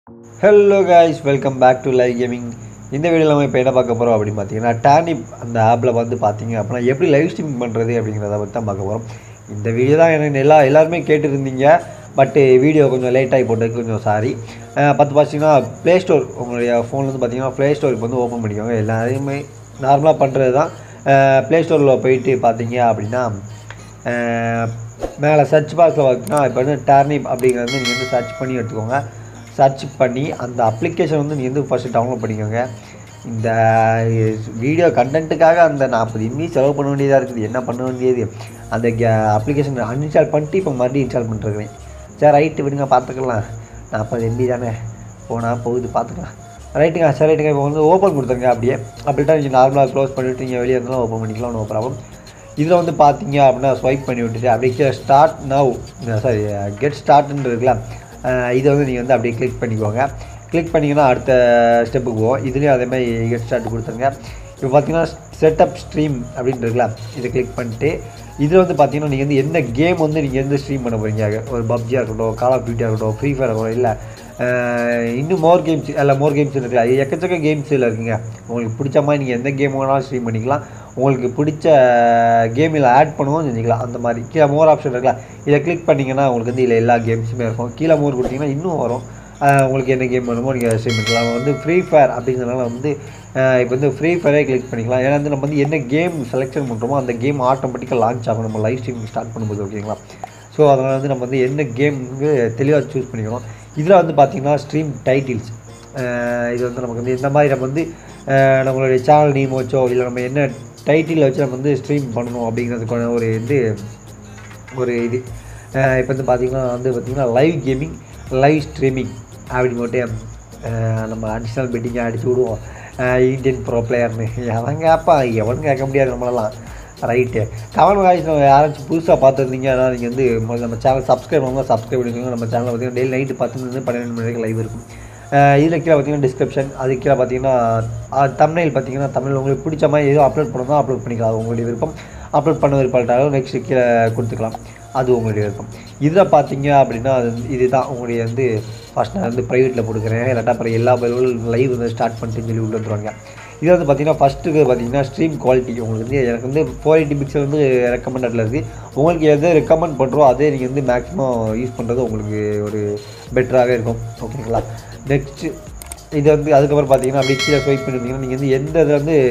hello guys welcome back to live gaming இந்த வீடியோவில் நம்ம இப்போ என்ன பார்க்க போகிறோம் அப்படின்னு பார்த்தீங்கன்னா டேனிப் அந்த ஆப்பில் வந்து பார்த்தீங்க அப்படின்னா எப்படி லைவ் ஸ்ட்ரீமிங் பண்ணுறது அப்படிங்கிறத பற்றி தான் பார்க்க போகிறோம் இந்த வீடியோ தான் எனக்கு எல்லா எல்லாருமே கேட்டுருந்தீங்க பட்டு வீடியோ கொஞ்சம் லேட் ஆகி போட்டதுக்கு கொஞ்சம் சாரி பத்து பார்த்தீங்கன்னா ப்ளே ஸ்டோர் உங்களுடைய ஃபோன்லேருந்து பார்த்தீங்கன்னா ப்ளே ஸ்டோருக்கு வந்து ஓப்பன் பண்ணிக்கோங்க எல்லாரையுமே நார்மலாக பண்ணுறது தான் ப்ளே ஸ்டோரில் போயிட்டு பார்த்தீங்க அப்படின்னா மேலே சர்ச் பாக்ஸில் பார்த்தீங்கன்னா இப்போ வந்து டர்னிப் அப்படிங்கிறது நீங்கள் வந்து சர்ச் பண்ணி எடுத்துக்கோங்க சர்ச் பண்ணி அந்த அப்ளிகேஷன் வந்து நீங்கள் வந்து ஃபஸ்ட்டு டவுன்லோட் பண்ணிக்கோங்க இந்த வீடியோ கண்டென்ட்டுக்காக அந்த நாற்பது எம்பி செலவு பண்ண வேண்டியதாக இருக்குது என்ன பண்ண வேண்டியது அந்த அப்ளிகேஷன் அன்இன்ஸ்டால் பண்ணிட்டு இப்போ மறுபடியும் இன்ஸ்டால் பண்ணிருக்கிறேன் சரி ரைட்டு விடுங்க பார்த்துக்கலாம் நாற்பது எம்பி தானே போனால் போகுது பார்த்துக்கலாம் ரைட்டுங்க சரி ரைட்டுங்க இப்போ வந்து ஓப்பன் கொடுத்துருங்க அப்படியே அப்படின்ட்டா நீங்கள் நார்மலாக க்ளோஸ் பண்ணிவிட்டு நீங்கள் வெளியே இருந்தாலும் ஓப்பன் பண்ணிக்கலாம் நோ ப்ராப்ளம் இதில் வந்து பார்த்தீங்க அப்படின்னா ஸ்வைப் பண்ணி விட்டுட்டு அப்படியே ஸ்டார்ட் நவ் சாரி கெட் ஸ்டார்ட்னு இருக்குல்ல அஹ் இதை வந்து நீங்கள் வந்து அப்படியே கிளிக் பண்ணிக்கோங்க கிளிக் பண்ணிங்கன்னா அடுத்த ஸ்டெப்புக்கு போவோம் இதுலேயும் அதே மாதிரி கெட் ஸ்டார்ட் கொடுத்துருங்க இப்போ பார்த்தீங்கன்னா செட்டப் ஸ்ட்ரீம் அப்படின்னு இருக்குல்ல இதை கிளிக் பண்ணிட்டு இதில் வந்து பார்த்தீங்கன்னா நீங்கள் வந்து எந்த கேம் வந்து நீங்கள் வந்து ஸ்ட்ரீம் பண்ண போகிறீங்க ஒரு பப்ஜியாக இருக்கட்டும் கால் ஆஃப் டியூட்டியாக இருக்கட்டும் ஃப்ரீ ஃபயர் இருக்கட்டும் இல்லை இன்னும் மோர் கேம்ஸ் இல்லை மோர் கேம்ஸ் இருக்குல்ல எக்கச்சக்க கேம்ஸ் இதில் இருக்குங்க உங்களுக்கு பிடிச்ச மாதிரி நீங்கள் எந்த கேம் வேணாலும் ஸ்ட்ரீம் பண்ணிக்கலாம் உங்களுக்கு பிடிச்ச கேமில் ஆட் பண்ணவும் செஞ்சுக்கலாம் அந்த மாதிரி கீழே மோர் ஆப்ஷன் இருக்குல்ல இதை கிளிக் பண்ணிங்கன்னா உங்களுக்கு வந்து இதில் எல்லா கேம்ஸுமே இருக்கும் கீழே மோர் கொடுத்தீங்கன்னா இன்னும் வரும் அஹ் உங்களுக்கு என்ன கேம் வேணுமோ நீங்கள் ஸ்ட்ரீம் பண்ணிக்கலாம் வந்து ஃப்ரீ ஃபயர் அப்படிங்கிறதுனால வந்து அஹ் இப்போ வந்து ஃப்ரீ ஃபயரே கிளிக் பண்ணிக்கலாம் ஏன்னா வந்து நம்ம வந்து என்ன கேம் செலெக்ஷன் பண்ணுறோமோ அந்த கேம் ஆட்டோமேட்டிக்காக லான்ச் ஆகும் நம்ம லைவ் ஸ்ட்ரீமிங் ஸ்டார்ட் பண்ணும்போது ஓகேங்களா ஸோ அதனால் வந்து நம்ம வந்து என்ன கேம்க்கு தெளிவாக சூஸ் பண்ணிக்கணும் இதில் வந்து பார்த்திங்கன்னா ஸ்ட்ரீம் டைட்டில்ஸ் இது வந்து நமக்கு வந்து இந்த மாதிரி நம்ம வந்து அஹ் நம்மளுடைய சேனல் நேம் வச்சோ இல்லை நம்ம என்ன டைட்டில் வச்சு நம்ம வந்து ஸ்ட்ரீம் பண்ணணும் அப்படிங்கிறதுக்கான ஒரு இது ஒரு இது இப்போ வந்து பார்த்திங்கன்னா வந்து பார்த்திங்கன்னா லைவ் கேமிங் லைவ் ஸ்ட்ரீமிங் அப்படின்னு போட்டு அஹ் நம்ம அடிஷ்னல் பெட்டிங்கை அடிச்சு விடுவோம் இந்தியன் ப்ரோ பிளேயர்னு எவன் கேட்பா எவனும் கேட்க முடியாது நம்மளெல்லாம் ரைட்டு கவனம் காய்ச்சி நம்ம யாராச்சும் புதுசாக பார்த்துருந்தீங்கன்னா நீங்கள் வந்து முதல்ல நம்ம சேனல் சப்ஸ்கிரைப் பண்ணுங்க சப்ஸ்கிரைப் பண்ணிக்கோங்க நம்ம சேனலில் பார்த்தீங்கன்னா டெய்லி நைட்டு பத்து மணிலேருந்து பன்னெண்டு மணி வரைக்கும் லைவ் இருக்கும் இதில் கீழே பார்த்தீங்கன்னா டிஸ்கிரிப்ஷன் அது கீழே பார்த்தீங்கன்னா தமிழில் பார்த்தீங்கன்னா தமிழ் உங்களுக்கு பிடிச்ச மாதிரி எதுவும் அப்லோட் பண்ணணும் அப்லோட் பண்ணிக்கலாம் அது உங்களுடைய விருப்பம் அப்லோட் பண்ண விருப்பம் நெக்ஸ்ட் கீழே கொடுத்துக்கலாம் அது உங்களுடைய விருப்பம் இதில் பார்த்தீங்க அப்படின்னா அது வந்து இதுதான் உங்களுடைய வந்து ஃபஸ்ட் நான் வந்து ப்ரைவேட்டில் கொடுக்குறேன் இல்லாட்டா அப்புறம் எல்லா பயிர்களும் லைவ் வந்து ஸ்டார்ட் பண்ணிட்டு சொல்லி உள்ள வந்துருவாங்க இது வந்து பார்த்தீங்கன்னா ஃபஸ்ட்டுக்கு பார்த்தீங்கன்னா ஸ்ட்ரீம் குவாலிட்டி உங்களுக்கு வந்து எனக்கு வந்து ஃபோர் எயிட்டி பிக்சல் வந்து ரெக்கமெண்டடில் இருக்குது உங்களுக்கு எது ரெக்கமெண்ட் பண்ணுறோம் அதே நீங்கள் வந்து மேக்ஸிமம் யூஸ் பண்ணுறது உங்களுக்கு ஒரு பெட்டராகவே இருக்கும் ஓகேங்களா நெக்ஸ்ட்டு இது வந்து அதுக்கப்புறம் பார்த்தீங்கன்னா அப்படியே கீழே ஸ்வைப் பண்ணியிருந்தீங்கன்னா நீங்கள் வந்து எந்த இதில் வந்து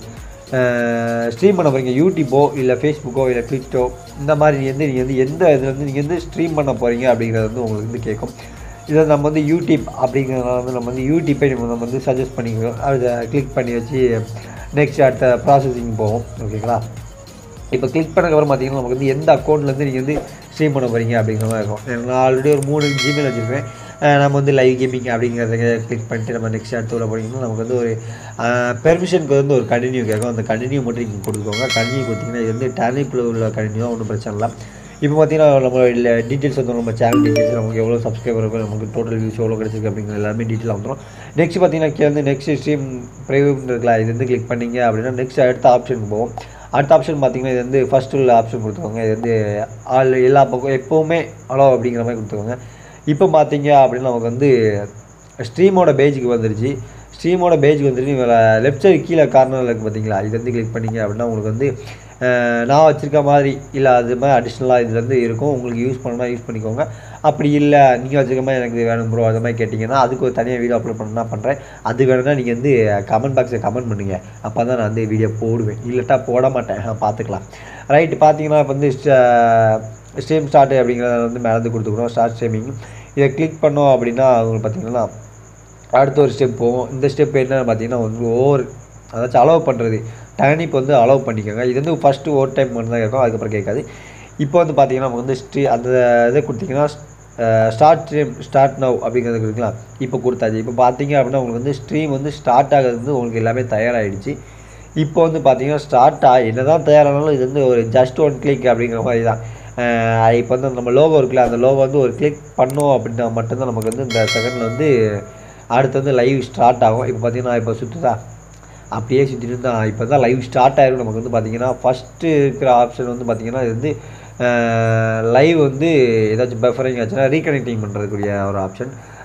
ஸ்ட்ரீம் பண்ண போகிறீங்க யூடியூப்போ இல்லை ஃபேஸ்புக்கோ இல்லை ட்விட்டோ இந்த மாதிரி வந்து நீங்கள் வந்து எந்த இதில் வந்து நீங்கள் வந்து ஸ்ட்ரீம் பண்ண போகிறீங்க அப்படிங்கிறது வந்து உங்களுக்கு வந்து கேட்கும் இதை நம்ம வந்து யூடியூப் அப்படிங்கிறதுனால வந்து நம்ம வந்து யூடியூப்பை நம்ம நம்ம வந்து சஜஸ்ட் பண்ணிக்கிறோம் அதை கிளிக் பண்ணி வச்சு நெக்ஸ்ட் அடுத்த ப்ராசஸிங் போகும் ஓகேங்களா இப்போ கிளிக் பண்ணக்கப்புறம் பார்த்தீங்கன்னா நமக்கு வந்து எந்த அக்கௌண்ட்லேருந்து நீங்கள் வந்து ஸ்ட்ரீம் பண்ண போகிறீங்க அப்படிங்கிற மாதிரி இருக்கும் நான் ஆல்ரெடி ஒரு மூணு ஜிமெயில் வச்சுருக்கேன் நம்ம வந்து லைவ் கேமிங் அப்படிங்கிறத கிளிக் பண்ணிட்டு நம்ம நெக்ஸ்ட் அடுத்து உள்ள போனீங்கன்னா நமக்கு வந்து ஒரு பெர்மிஷனுக்கு வந்து ஒரு கண்டினியூ கேட்கும் அந்த கண்டினியூ மட்டும் நீங்கள் கொடுத்துக்கோங்க கண்டினியூ கொடுத்தீங்கன்னா இது வந்து டேனிப்பில் உள்ள கண்டினியூ ஒன்றும் பிரச்சனை இல்லை இப்போ பார்த்தீங்கன்னா நம்ம இல்லை டீட்டெயில்ஸ் வந்து நம்ம சேனல் டீட்டெயில்ஸ் நமக்கு எவ்வளோ சப்ஸ்கிரைபர் இருக்கும் நமக்கு டோட்டல் வியூஸ் எவ்வளோ கிடச்சிருக்கு அப்படிங்கிற எல்லாமே டீட்டெயில் வந்துடும் நெக்ஸ்ட் பார்த்தீங்கன்னா கீழே வந்து நெக்ஸ்ட் ஸ்ட்ரீம் ப்ரைவேட் இருக்கலாம் இது வந்து கிளிக் பண்ணீங்க அப்படின்னா நெக்ஸ்ட் அடுத்த ஆப்ஷனுக்கு போவோம் அடுத்த ஆப்ஷன் பார்த்தீங்கன்னா இது வந்து ஃபஸ்ட்டு உள்ள ஆப்ஷன் கொடுத்துக்கோங்க இது வந்து ஆல் எல்லா பக்கம் எப்போவுமே அலோ அப்படிங்கிற மாதிரி கொடுத்துக்கோங்க இப்போ பார்த்தீங்க அப்படின்னா நமக்கு வந்து ஸ்ட்ரீமோட பேஜுக்கு வந்துருச்சு ஸ்ட்ரீமோட பேஜுக்கு வந்துருச்சு லெஃப்ட் சைடு கீழே கார்னரில் இருக்குது பார்த்தீங்களா இது வந்து கிளிக் பண்ணீங்க அப்படின்னா உங்களுக்கு வந்து நான் வச்சுருக்க மாதிரி இல்லை அது மாதிரி அடிஷ்னலாக இது வந்து இருக்கும் உங்களுக்கு யூஸ் பண்ணணும்னா யூஸ் பண்ணிக்கோங்க அப்படி இல்லை நீங்கள் வச்சுருக்க மாதிரி எனக்கு இது வேணும் ப்ரோ அது மாதிரி கேட்டிங்கன்னா அதுக்கு ஒரு தனியாக வீடியோ அப்லோட் பண்ணா பண்ணுறேன் அது வேணும்னா நீங்கள் வந்து கமெண்ட் பாக்ஸில் கமெண்ட் பண்ணுங்கள் அப்போ தான் நான் வந்து வீடியோ போடுவேன் இல்லட்டா போட மாட்டேன் பார்த்துக்கலாம் ரைட்டு பார்த்தீங்கன்னா இப்போ வந்து ஸ்ட்ரீம் ஸ்டார்ட் அப்படிங்கிறத வந்து மேலே கொடுத்துக்கிறோம் ஸ்டார்ட் ஸ்ட்ரீமிங் இதை கிளிக் பண்ணோம் அப்படின்னா உங்களுக்கு பார்த்தீங்கன்னா அடுத்த ஒரு ஸ்டெப் போவோம் இந்த ஸ்டெப் என்னன்னு பார்த்தீங்கன்னா வந்து ஓவர் அதாச்சும் அலோவ் பண்ணுறது டேனிப் வந்து அலோவ் பண்ணிக்கோங்க இது வந்து ஃபஸ்ட்டு ஓவர் டைம் மட்டும் தான் கேட்கும் அதுக்கப்புறம் கேட்காது இப்போ வந்து பார்த்தீங்கன்னா நமக்கு வந்து ஸ்ட்ரீ அந்த இதை கொடுத்தீங்கன்னா ஸ்டார்ட் ஸ்ட்ரீம் ஸ்டார்ட் நவ் அப்படிங்கிறது இருக்குங்களா இப்போ கொடுத்தாச்சு இப்போ பார்த்தீங்க அப்படின்னா உங்களுக்கு வந்து ஸ்ட்ரீம் வந்து ஸ்டார்ட் ஆகிறது வந்து உங்களுக்கு எல்லாமே தயாராகிடுச்சு இப்போ வந்து பார்த்தீங்கன்னா ஸ்டார்ட் ஆகி என்ன தான் தயாரானாலும் இது வந்து ஒரு ஜஸ்ட் ஒன் கிளிக் அப்படிங்கிற மாதிரி தான் இப்போ வந்து நம்ம லோகோ இருக்குல்ல அந்த லோகோ வந்து ஒரு கிளிக் பண்ணோம் அப்படின்னா மட்டும்தான் நமக்கு வந்து இந்த செகண்டில் வந்து அடுத்து வந்து லைவ் ஸ்டார்ட் ஆகும் இப்போ பார்த்தீங்கன்னா இப்போ சுற்றுதா அப்படியே சுற்றிட்டு இருந்தால் இப்போ தான் லைவ் ஸ்டார்ட் ஆகிடும் நமக்கு வந்து பார்த்திங்கன்னா ஃபஸ்ட்டு இருக்கிற ஆப்ஷன் வந்து பார்த்திங்கன்னா இது வந்து லைவ் வந்து ஏதாச்சும் பஃபரிங் ஆச்சுன்னா ரீகனெக்டிங் பண்ணுறதுக்குரிய ஒரு ஆப்ஷன்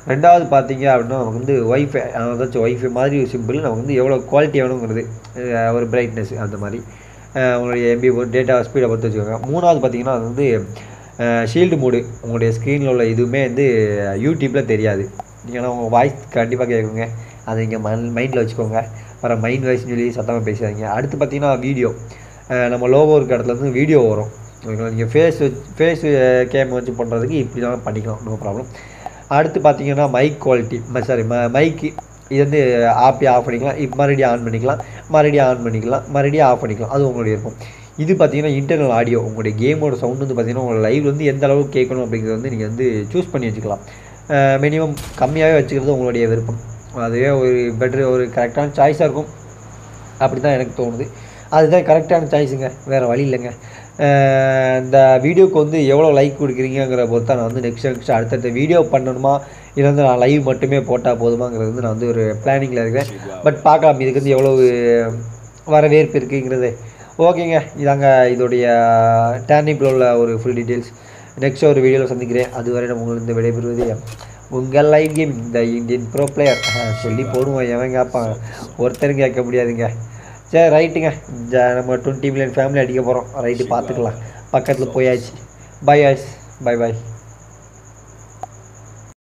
ரெண்டாவது பார்த்தீங்க அப்படின்னா நமக்கு வந்து ஒய்ஃபை அதாச்சும் ஒய்ஃபை மாதிரி ஒரு சிம்பிள் நமக்கு வந்து எவ்வளோ குவாலிட்டி வேணுங்கிறது அஹ் ஒரு பிரைட்னஸ் அந்த மாதிரி அஹ் உங்களுடைய எம்பி டேட்டா ஸ்பீடை பொறுத்து வச்சுக்கோங்க மூணாவது பார்த்தீங்கன்னா அது வந்து ஷீல்டு மோடு உங்களுடைய ஸ்க்ரீனில் உள்ள எதுவுமே வந்து யூடியூப்பில் தெரியாது ஏன்னா உங்கள் வாய்ஸ் கண்டிப்பாக கேட்குங்க அதை இங்கே மைண்ட் மைண்டில் வச்சுக்கோங்க வர மைண்ட் வாய்ஸ்னு சொல்லி சத்தமாக பேசாதீங்க அடுத்து பார்த்தீங்கன்னா வீடியோ நம்ம லோகோ இருக்க இடத்துல இருந்து வீடியோ வரும் ஓகேங்களா நீங்கள் ஃபேஸ் ஃபேஸ் கேம் வச்சு பண்ணுறதுக்கு இப்படிலாம் பண்ணிக்கலாம் நோ ப்ராப்ளம் அடுத்து பார்த்தீங்கன்னா மைக் குவாலிட்டி சாரி ம மைக்கு இது வந்து ஆப்பி ஆஃப் பண்ணிக்கலாம் இப்போ மறுபடியும் ஆன் பண்ணிக்கலாம் மறுபடியும் ஆன் பண்ணிக்கலாம் மறுபடியும் ஆஃப் பண்ணிக்கலாம் அது உங்களுடைய இருக்கும் இது பார்த்தீங்கன்னா இன்டர்னல் ஆடியோ உங்களுடைய கேமோட சவுண்ட் வந்து பார்த்தீங்கன்னா உங்கள் லைவ் வந்து எந்த அளவுக்கு கேட்கணும் அப்படிங்கிறது வந்து நீங்கள் வந்து சூஸ் பண்ணி வச்சுக்கலாம் மினிமம் கம்மியாகவே வச்சுக்கிறது உங்களுடைய விருப்பம் அதுவே ஒரு பெட்ரு ஒரு கரெக்டான சாய்ஸாக இருக்கும் அப்படி தான் எனக்கு தோணுது அதுதான் கரெக்டான சாய்ஸுங்க வேறு வழி இல்லைங்க அஹ் இந்த வீடியோக்கு வந்து எவ்வளோ லைக் கொடுக்குறீங்கிற பொறுத்து தான் நான் வந்து நெக்ஸ்ட் நெக்ஸ்ட் அடுத்தடுத்த வீடியோ பண்ணணுமா இல்லை வந்து நான் லைவ் மட்டுமே போட்டால் போதுமாங்கிறது வந்து நான் வந்து ஒரு பிளானிங்கில் இருக்கிறேன் பட் பார்க்கலாம் இதுக்கு வந்து எவ்வளோ வரவேற்பு இருக்குங்கிறது ஓகேங்க இதாங்க இதோடைய டேர்னிப்பில் உள்ள ஒரு ஃபுல் டீட்டெயில்ஸ் நெக்ஸ்ட் ஒரு வீடியோவில் சந்திக்கிறேன் அதுவரை நம்ம உங்களுக்கு விடைபெறுவது உங்கள் லைவ் கேம் இந்த இந்தியன் ப்ரோ பிளேயர் சொல்லி போடுவோம் எவன் கேட்பான் ஒருத்தரும் கேட்க முடியாதுங்க சரி ரைட்டுங்க இந்த நம்ம டுவெண்ட்டி மில்லியன் ஃபேமிலி அடிக்க போகிறோம் ரைட்டு பார்த்துக்கலாம் பக்கத்தில் போயாச்சு பை ஆய்ஸ் பை பாய்